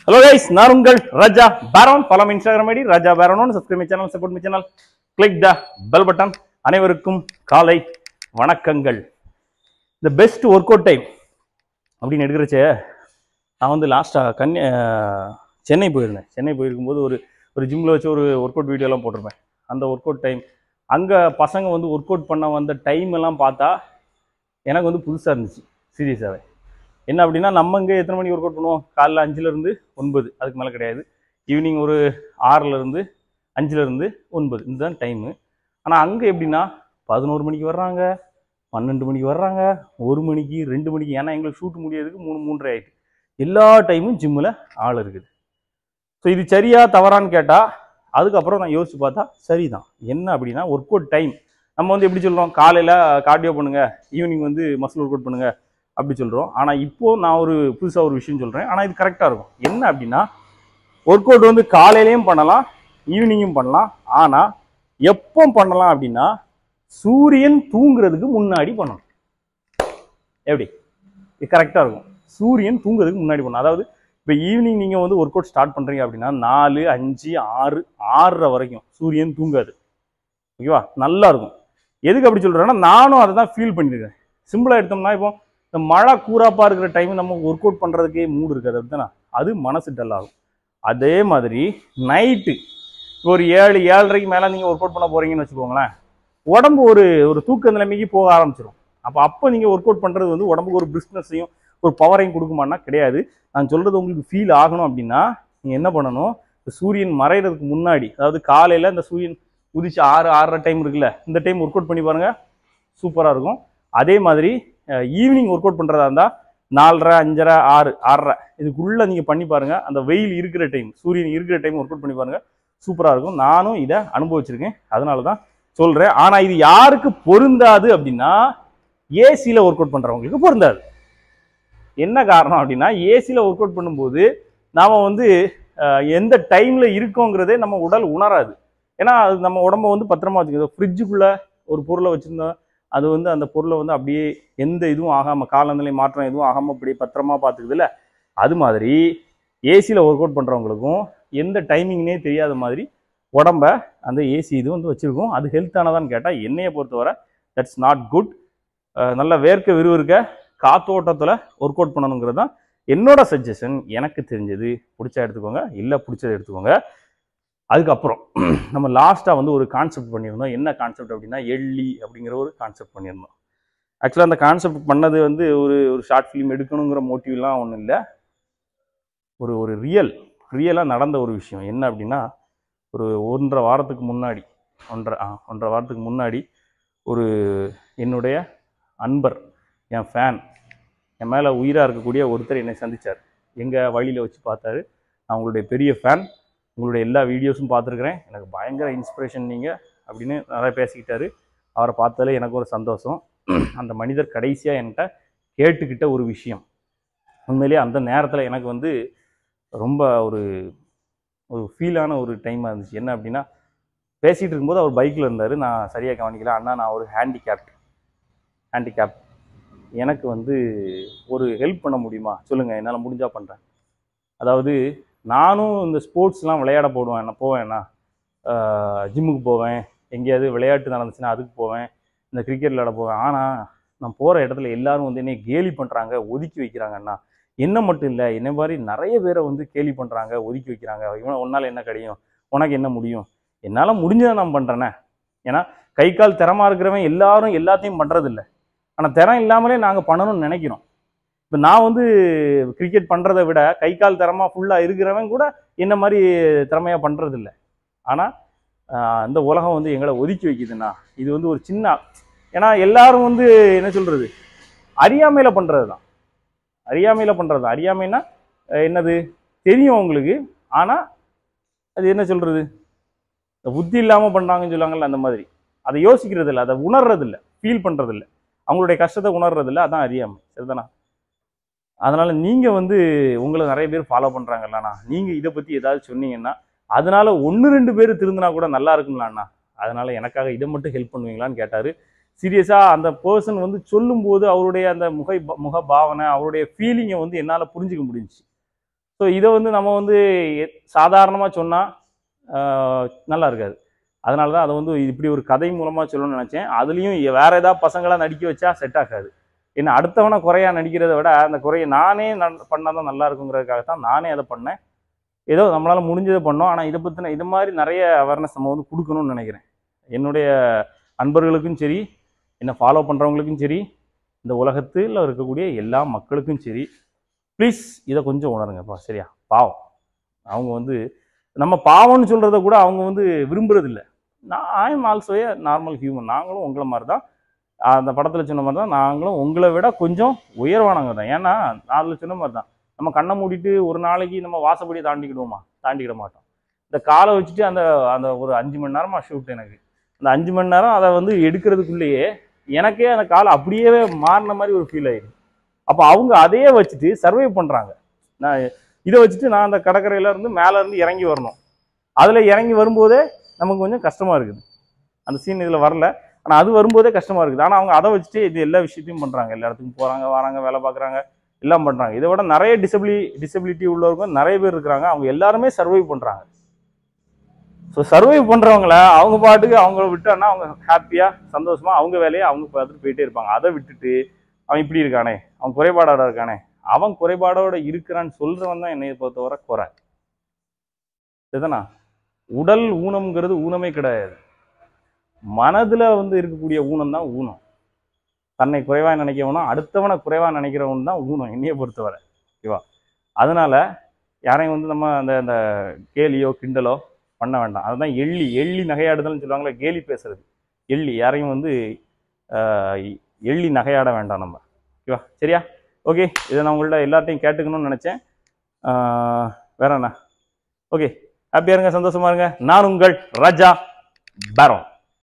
hello guys நான் உங்கள் ராஜா பேரோன் ஃபாலோ இன்ஸ்டாகிராம் ஐடி ராஜா பேரோன் subscribe my channel support my channel click the bell button அனைவருக்கும் காலை வணக்கங்கள் the best workout time அப்படின்னு எடுக்கிறச்சே நான் வந்து லாஸ்ட்டாக கன்னியா சென்னை போயிருந்தேன் சென்னை போயிருக்கும்போது ஒரு ஒரு ஜிம்மில் வச்சு ஒரு ஒர்க் அவுட் வீடியோலாம் போட்டிருப்பேன் அந்த ஒர்க் அவுட் டைம் அங்கே பசங்க வந்து ஒர்க் அவுட் பண்ண வந்த டைம் எல்லாம் பார்த்தா எனக்கு வந்து புதுசாக இருந்துச்சு சீரியஸாகவே என்ன அப்படின்னா நம்ம இங்கே எத்தனை மணிக்கு ஒர்க் அவுட் பண்ணுவோம் காலைல அஞ்சுலேருந்து ஒன்பது அதுக்கு மேலே கிடையாது ஈவினிங் ஒரு ஆறுலேருந்து அஞ்சுலேருந்து ஒன்பது இதுதான் டைமு ஆனால் அங்கே எப்படின்னா பதினோரு மணிக்கு வர்றாங்க பன்னெண்டு மணிக்கு வர்றாங்க ஒரு மணிக்கு ரெண்டு மணிக்கு ஏன்னா எங்களுக்கு ஷூட் முடியறதுக்கு மூணு மூன்றரை ஆயிட்டு எல்லா டைமும் ஜிம்மில் ஆள் இருக்குது ஸோ இது சரியா தவறான்னு கேட்டால் அதுக்கப்புறம் நான் யோசிச்சு பார்த்தா சரிதான் என்ன அப்படின்னா ஒர்க் அவுட் டைம் நம்ம வந்து எப்படி சொல்கிறோம் காலையில் கார்டியோ பண்ணுங்க ஈவினிங் வந்து மசில் ஒர்க் அவுட் பண்ணுங்க அப்படி சொல்கிறோம் ஆனால் இப்போ நான் ஒரு புதுசாக ஒரு விஷயம் சொல்கிறேன் ஆனால் இது கரெக்டாக இருக்கும் என்ன அப்படின்னா ஒர்க் அவுட் வந்து காலையிலையும் பண்ணலாம் ஈவினிங்கும் பண்ணலாம் ஆனால் எப்போ பண்ணலாம் அப்படின்னா சூரியன் தூங்குறதுக்கு முன்னாடி பண்ணணும் எப்படி இது கரெக்டாக இருக்கும் சூரியன் தூங்குறதுக்கு முன்னாடி பண்ணணும் அதாவது இப்போ ஈவினிங் நீங்கள் வந்து ஒர்க் அவுட் ஸ்டார்ட் பண்ணுறீங்க அப்படின்னா நாலு அஞ்சு ஆறு ஆறரை வரைக்கும் சூரியன் தூங்காது ஓகேவா நல்லா இருக்கும் எதுக்கு அப்படி சொல்கிறேன்னா நானும் அதை தான் ஃபீல் பண்ணியிருக்கேன் சிம்பிளாக எடுத்தோம்னா இப்போ இந்த மழை கூறாப்பா இருக்கிற டைம் நம்ம ஒர்க் அவுட் பண்ணுறதுக்கே மூடு இருக்காது அப்படித்தானே அது மனசு டல் ஆகும் அதே மாதிரி நைட்டு ஒரு ஏழு ஏழரைக்கு மேலே நீங்கள் ஒர்க் அவுட் பண்ண போகிறீங்கன்னு வச்சுக்கோங்களேன் உடம்பு ஒரு ஒரு தூக்க நிலைமைக்கு போக ஆரம்பிச்சிடும் அப்போ அப்போ நீங்கள் ஒர்க் அவுட் பண்ணுறது வந்து உடம்புக்கு ஒரு பிரிஸ்னஸையும் ஒரு பவரையும் கொடுக்குமான்னா கிடையாது நான் சொல்கிறது உங்களுக்கு ஃபீல் ஆகணும் அப்படின்னா நீங்கள் என்ன பண்ணணும் இந்த சூரியன் மறைகிறதுக்கு முன்னாடி அதாவது காலையில் இந்த சூரியன் உதிச்சு ஆறு ஆறரை டைம் இருக்குல்ல இந்த டைம் ஒர்க் அவுட் பண்ணி பாருங்கள் சூப்பராக இருக்கும் அதே மாதிரி ஈவினிங் ஒர்க் அவுட் பண்ணுறதா இருந்தால் நாலரை அஞ்சரை ஆறு ஆறரை இதுக்குள்ளே நீங்கள் பண்ணி பாருங்கள் அந்த வெயில் இருக்கிற டைம் சூரியன் இருக்கிற டைம் ஒர்க் அவுட் பண்ணி பாருங்கள் சூப்பராக இருக்கும் நானும் இதை அனுபவிச்சிருக்கேன் அதனால தான் சொல்கிறேன் ஆனால் இது யாருக்கு பொருந்தாது அப்படின்னா ஏசியில் ஒர்க் அவுட் பண்ணுறவங்களுக்கு பொருந்தாது என்ன காரணம் அப்படின்னா ஏசியில் ஒர்க் அவுட் பண்ணும்போது நாம் வந்து அஹ், எந்த டைமில் இருக்கோங்கிறதே நம்ம உடல் உணராது ஏன்னா அது நம்ம உடம்ப வந்து பத்திரமா வச்சுக்கோ ஃப்ரிட்ஜுக்குள்ளே ஒரு பொருளை வச்சுருந்தோம் அது வந்து அந்த பொருளை வந்து அப்படியே எந்த இதுவும் ஆகாமல் காலநிலை மாற்றம் எதுவும் ஆகாமல் அப்படியே பத்திரமா பார்த்துக்குதுல்ல அது மாதிரி ஏசியில் ஒர்க் அவுட் பண்ணுறவங்களுக்கும் எந்த டைமிங்னே தெரியாத மாதிரி உடம்ப அந்த ஏசி இது வந்து வச்சுருக்கோம் அது ஹெல்த்தானதான்னு கேட்டால் என்னையை பொறுத்தவரை தட்ஸ் நாட் குட் நல்ல வேர்க்க விறுவிறுக்க காத்தோட்டத்தில் ஒர்க் அவுட் பண்ணணுங்கிறது தான் என்னோட சஜஷன் எனக்கு தெரிஞ்சது பிடிச்சா எடுத்துக்கோங்க இல்லை பிடிச்சதை எடுத்துக்கோங்க அதுக்கப்புறம் நம்ம லாஸ்ட்டாக வந்து ஒரு கான்செப்ட் பண்ணியிருந்தோம் என்ன கான்செப்ட் அப்படின்னா எள்ளி அப்படிங்கிற ஒரு கான்செப்ட் பண்ணியிருந்தோம் ஆக்சுவலாக அந்த கான்செப்ட் பண்ணது வந்து ஒரு ஒரு ஷார்ட் ஃபிலிம் எடுக்கணுங்கிற மோட்டிவ்லாம் ஒன்றும் இல்லை ஒரு ஒரு ரியல் ரியலாக நடந்த ஒரு விஷயம் என்ன அப்படின்னா ஒரு ஒன்றரை வாரத்துக்கு முன்னாடி ஒன்றரை ஆ ஒன்றரை வாரத்துக்கு முன்னாடி ஒரு என்னுடைய அன்பர் என் ஃபேன் என் மேலே உயிராக இருக்கக்கூடிய ஒருத்தர் என்னை சந்திச்சார் எங்கள் வழியில் வச்சு பார்த்தாரு நான் உங்களுடைய பெரிய ஃபேன் உங்களுடைய எல்லா வீடியோஸும் பார்த்துருக்குறேன் எனக்கு பயங்கர இன்ஸ்பிரேஷன் நீங்கள் அப்படின்னு நிறைய பேசிக்கிட்டாரு அவரை பார்த்தாலே எனக்கு ஒரு சந்தோஷம் அந்த மனிதர் கடைசியாக என்கிட்ட கேட்டுக்கிட்ட ஒரு விஷயம் உண்மையிலேயே அந்த நேரத்தில் எனக்கு வந்து ரொம்ப ஒரு ஒரு ஃபீலான ஒரு டைமாக இருந்துச்சு என்ன அப்படின்னா பேசிகிட்டு இருக்கும்போது அவர் பைக்கில் இருந்தார் நான் சரியாக கவனிக்கல அண்ணா நான் ஒரு ஹேண்டிகேப்ட் ஹேண்டிகேப் எனக்கு வந்து ஒரு ஹெல்ப் பண்ண முடியுமா சொல்லுங்கள் என்னால் முடிஞ்சால் பண்ணுறேன் அதாவது நானும் இந்த ஸ்போர்ட்ஸ்லாம் விளையாட போடுவேன் நான் போவேன்னா ஜிம்முக்கு போவேன் எங்கேயாவது விளையாட்டு நடந்துச்சுன்னா அதுக்கு போவேன் இந்த கிரிக்கெட் விளையாட போவேன் ஆனால் நான் போகிற இடத்துல எல்லாரும் வந்து என்னை கேலி பண்ணுறாங்க ஒதுக்கி வைக்கிறாங்கண்ணா என்ன மட்டும் இல்லை என்ன மாதிரி நிறைய பேரை வந்து கேலி பண்ணுறாங்க ஒதுக்கி வைக்கிறாங்க இவன் உன்னால் என்ன கிடையும் உனக்கு என்ன முடியும் என்னால் முடிஞ்சதை நான் பண்ணுறேனே ஏன்னா கை கால் திறமா இருக்கிறவன் எல்லாரும் எல்லாத்தையும் பண்ணுறதில்ல ஆனால் திறம் இல்லாமலே நாங்கள் பண்ணணும்னு நினைக்கிறோம் இப்போ நான் வந்து கிரிக்கெட் பண்ணுறதை விட கை கால் திறமா ஃபுல்லாக இருக்கிறவன் கூட என்ன மாதிரி திறமையாக பண்ணுறதில்ல ஆனால் இந்த உலகம் வந்து எங்களை ஒதுக்கி வைக்குதுண்ணா இது வந்து ஒரு சின்ன ஏன்னா எல்லாரும் வந்து என்ன சொல்கிறது அறியாமையில் பண்ணுறது தான் அறியாமையில் பண்ணுறது அறியாமைன்னா அஹ், என்னது தெரியும் உங்களுக்கு ஆனால் அது என்ன சொல்கிறது புத்தி இல்லாமல் பண்ணுறாங்கன்னு சொல்லுவாங்கல்ல அந்த மாதிரி அதை யோசிக்கிறது இல்லை அதை உணர்றது இல்லை ஃபீல் பண்ணுறது இல்லை அவங்களுடைய கஷ்டத்தை உணர்றது இல்லை அதான் அறியாமை சரிதானா அதனால நீங்கள் வந்து உங்களை நிறைய பேர் ஃபாலோ பண்ணுறாங்கல்லண்ணா நீங்கள் இதை பற்றி ஏதாவது சொன்னீங்கன்னா அதனால ஒன்று ரெண்டு பேர் திருந்தினா கூட நல்லா இருக்குங்களாண்ணா அதனால எனக்காக இதை மட்டும் ஹெல்ப் பண்ணுவீங்களான்னு கேட்டார் சீரியஸாக அந்த பர்சன் வந்து சொல்லும்போது அவருடைய அந்த முக முக பாவனை அவருடைய ஃபீலிங்கை வந்து என்னால் புரிஞ்சுக்க முடிஞ்சுச்சு ஸோ இதை வந்து நம்ம வந்து சாதாரணமாக சொன்னால் நல்லா இருக்காது அதனால தான் அதை வந்து இப்படி ஒரு கதை மூலமாக சொல்லணும்னு நினச்சேன் அதுலேயும் வேற ஏதாவது பசங்களாம் நடிக்க வச்சா செட் ஆகாது ஏன்னா அடுத்தவனை குறையா நடிக்கிறத விட அந்த குறையை நானே பண்ணால் தான் நல்லா இருக்குங்கிறதுக்காக தான் நானே அதை பண்ணேன் ஏதோ நம்மளால் முடிஞ்சதை பண்ணோம் ஆனால் இதை பற்றின இது மாதிரி நிறைய அவேர்னஸ் நம்ம வந்து கொடுக்கணும்னு நினைக்கிறேன் என்னுடைய அன்பர்களுக்கும் சரி என்னை ஃபாலோ பண்ணுறவங்களுக்கும் சரி இந்த உலகத்தில் இருக்கக்கூடிய எல்லா மக்களுக்கும் சரி ப்ளீஸ் இதை கொஞ்சம் உணருங்கப்பா சரியா பாவம் அவங்க வந்து நம்ம பாவம்னு சொல்கிறத கூட அவங்க வந்து விரும்புறதில்ல நான் I am also a normal human நாங்களும் உங்களை மாதிரி தான் அந்த படத்தில் சொன்ன மாதிரி தான் நாங்களும் உங்களை விட கொஞ்சம் உயர்வானவங்க தான் ஏன்னா நான் அதில் சொன்ன மாதிரி தான் நம்ம கண்ணை மூடிட்டு ஒரு நாளைக்கு நம்ம வாசப்படியை தாண்டிக்கிடுவோமா தாண்டிக்கிட மாட்டோம் இந்த காலை வச்சுட்டு அந்த அந்த ஒரு அஞ்சு மணி நேரமாக ஷூட் எனக்கு அந்த அஞ்சு மணி நேரம் அதை வந்து எடுக்கிறதுக்குள்ளேயே எனக்கே அந்த காலை அப்படியே மாறின மாதிரி ஒரு ஃபீல் ஆயிடுது அப்போ அவங்க அதையே வச்சுட்டு சர்வை பண்ணுறாங்க நான் இதை வச்சுட்டு நான் அந்த கடற்கரையில இருந்து மேலே இருந்து இறங்கி வரணும் அதில் இறங்கி வரும்போதே நமக்கு கொஞ்சம் கஷ்டமாக இருக்குது அந்த சீன் இதில் வரல ஆனால் அது வரும்போதே கஷ்டமாக இருக்குது ஆனால் அவங்க அதை வச்சுட்டு இது எல்லா விஷயத்தையும் பண்ணுறாங்க எல்லா இடத்துக்கும் போகிறாங்க வராங்க வேலை பார்க்குறாங்க எல்லாம் பண்ணுறாங்க இதை விட நிறைய டிசபிலி டிசபிலிட்டி உள்ளவங்க நிறைய பேர் இருக்கிறாங்க அவங்க எல்லாருமே சர்வை பண்ணுறாங்க ஸோ சர்வை பண்ணுறவங்கள அவங்க பாட்டுக்கு அவங்கள விட்டோன்னா அவங்க ஹாப்பியாக சந்தோஷமாக அவங்க வேலையை அவங்க பார்த்துட்டு போயிட்டே இருப்பாங்க அதை விட்டுட்டு அவன் இப்படி இருக்கானே அவன் குறைபாடோட இருக்கானே அவன் குறைபாடோட இருக்கிறான்னு சொல்றவன் தான் என்னைய பொறுத்தவரை குறை இதுதானா உடல் ஊனம்ங்கிறது ஊனமே கிடையாது மனதுல வந்து இருக்கக்கூடிய ஊனம் தான் ஊனம் தன்னை குறைவா நினைக்கவனும் அடுத்தவனை குறைவா நினைக்கிறவன் தான் ஊனம் என்னைய பொறுத்தவரை ஓகேவா அதனால யாரையும் வந்து நம்ம அந்த அந்த கேலியோ கிண்டலோ பண்ண வேண்டாம் அதுதான் எள்ளி எள்ளி நகையாடுதல்னு சொல்லுவாங்களே கேலி பேசுறது எள்ளி யாரையும் வந்து ஆஹ், எள்ளி நகையாட வேண்டாம் நம்ம ஓகேவா சரியா ஓகே இதை நான் உங்கள்ட்ட எல்லார்ட்டையும் கேட்டுக்கணும்னு நினச்சேன் வேற என்ன ஓகே ஹாப்பியாக இருங்க சந்தோஷமா இருங்க நான் உங்கள் ராஜா பேரோன்